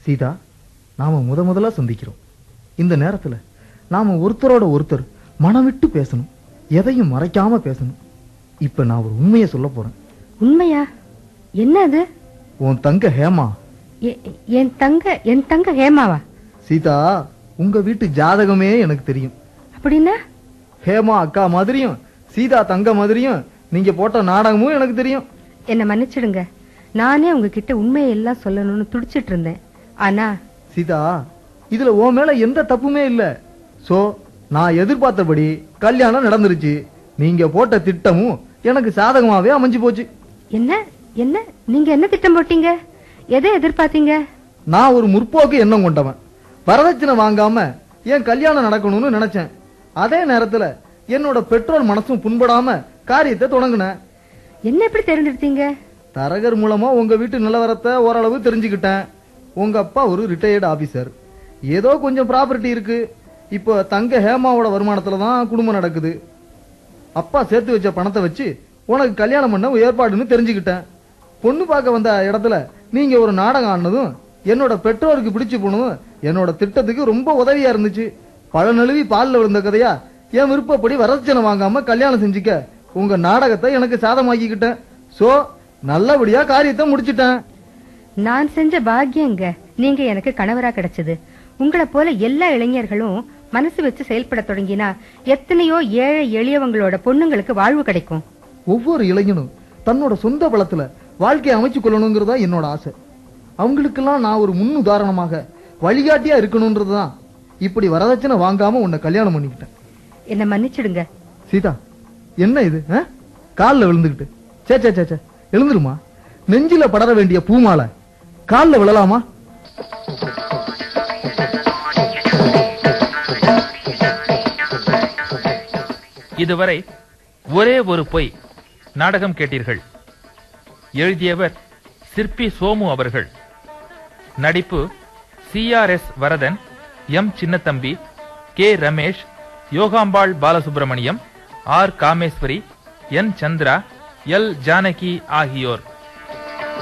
சீதா நாம முத முதலா சந்திக்கிறோம் இந்த நேரத்துல நாம ஒருத்தரோட ஒருத்தர் மனம் விட்டு பேசணும் எதையும் மறைக்காம பேசணும் இப்ப நான் ஒரு உண்மையை சொல்ல போறேன் உண்மையா என்ன அது உன் தங்க ஹேமா எ- என் தங்க என் தங்க ஹேமாவா சீதா உங்க வீட்டு ஜாதகமே எனக்கு தெரியும் அப்படின்னா ஹேமா அக்கா மாதிரியும் சீதா தங்க மாதிரியும் நீங்க போட்ட நாடகமும் எனக்கு தெரியும் என்ன மன்னிச்சிடுங்க நானே உங்ககிட்ட உண்மையை எல்லாம் சொல்லணும்னு துடிச்சிட்டு இருந்தேன் ஆனா சீதா இதுல உன் மேல எந்த தப்புமே இல்ல சோ நான் எதிர்பார்த்தபடி கல்யாணம் நடந்துருச்சு நீங்க போட்ட திட்டமும் எனக்கு சாதகமாவே அமைஞ்சு போச்சு என்ன என்ன நீங்க என்ன திட்டம் போட்டீங்க எதை எதிர்பார்த்தீங்க நான் ஒரு முற்போக்கு எண்ணம் கொண்டவன் வரதட்சணை வாங்காம என் கல்யாணம் நடக்கணும்னு நினைச்சேன் அதே நேரத்துல என்னோட பெற்றோர் மனசும் புண்படாம காரியத்தை தொடங்கினேன் என்ன எப்படி தெரிஞ்செடுத்தீங்க தரகர் மூலமா உங்க வீட்டு நிலவரத்தை ஓரளவு தெரிஞ்சுக்கிட்டேன் உங்க அப்பா ஒரு ரிட்டையர்டு ஆபீசர் ஏதோ கொஞ்சம் ப்ராப்பர்ட்டி இருக்கு இப்போ தங்க ஹேமாவோட வருமானத்துல தான் குடும்பம் நடக்குது அப்பா சேர்த்து வச்ச பணத்தை வச்சு உனக்கு கல்யாணம் பண்ண ஏற்பாடுன்னு தெரிஞ்சுக்கிட்டேன் பொண்ணு பார்க்க வந்த இடத்துல நீங்க ஒரு நாடகம் ஆடினதும் என்னோட பெற்றோருக்கு பிடிச்சு போனதும் என்னோட திட்டத்துக்கு ரொம்ப உதவியா இருந்துச்சு பழ நழுவி பால்ல விழுந்த கதையா என் விருப்பப்படி வரதட்சணை வாங்காம கல்யாணம் செஞ்சுக்க உங்க நாடகத்தை எனக்கு சாதமாக்கிக்கிட்டேன் சோ நல்லபடியா காரியத்தை முடிச்சிட்டேன் நான் செஞ்ச பாக்கியங்க நீங்க எனக்கு கணவரா கிடைச்சது உங்களை போல எல்லா இளைஞர்களும் மனசு வச்சு செயல்பட தொடங்கினா எத்தனையோ ஏழை எளியவங்களோட பொண்ணுங்களுக்கு வாழ்வு கிடைக்கும் ஒவ்வொரு இளைஞனும் தன்னோட சொந்த பலத்துல வாழ்க்கையை அமைச்சு கொள்ளணுங்கிறதா என்னோட ஆசை அவங்களுக்கெல்லாம் நான் ஒரு முன் உதாரணமாக வழிகாட்டியா இருக்கணும்ன்றதுதான் இப்படி வரதட்சணை வாங்காம உன்னை கல்யாணம் பண்ணிக்கிட்டேன் என்ன மன்னிச்சிடுங்க சீதா என்ன இது ஆ? கால்ல விழுந்துகிட்டு சே சே சே சே எழுந்துருமா நெஞ்சில படர வேண்டிய பூமாலை கால்ல விழலாமா இதுவரை ஒரே ஒரு பொய் நாடகம் கேட்டீர்கள் எழுதியவர் சிற்பி சோமு அவர்கள் நடிப்பு C R S Varadhan M Chinnathambi K Ramesh Yogambal Balasubramaniam R Kameswari N Chandra L Janaki ஆகியோர்